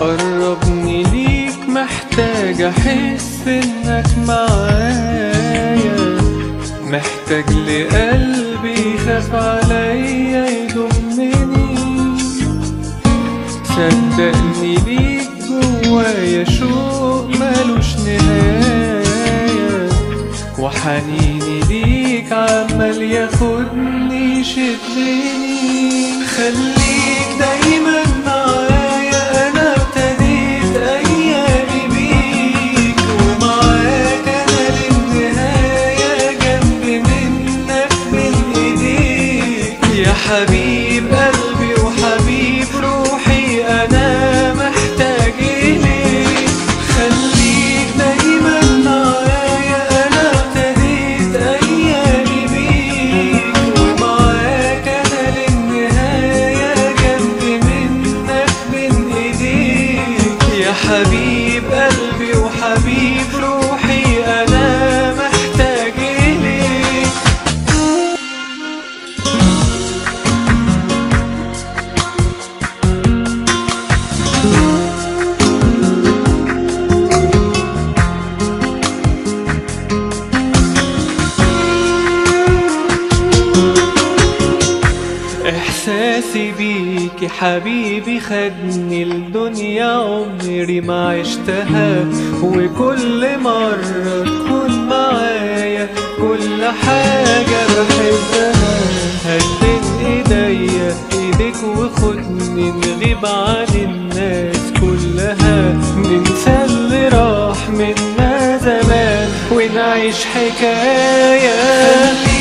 قربني ليك محتاج احس انك معايا محتاج لقلبي يخاف عليا يضمني صدقني ليك جوايا شوق ملوش نهاية وحنيني ليك عمال ياخدني يشدني خليك دايما معايا انا ابتديت ايامي بيك ومعاك انا للنهاية جنب منك من ايديك يا حبيب قلبي وحبيب روحي انا محتاج اليك خليك دايما معايا انا ابتديت ايامي بيك ومعاك انا للنهاية جنب منك من ايديك يا حبيب قلبي وحبيب روحي انا محتاج اليك احساسي بيك يا حبيبي خدني الدنيا عمري ما عشتها وكل مرة تكون معايا كل حاجة بحبها هدين ايديا ايديك وخدني نغيب عن الناس كلها ننسى اللي راح منا زمان ونعيش حكاية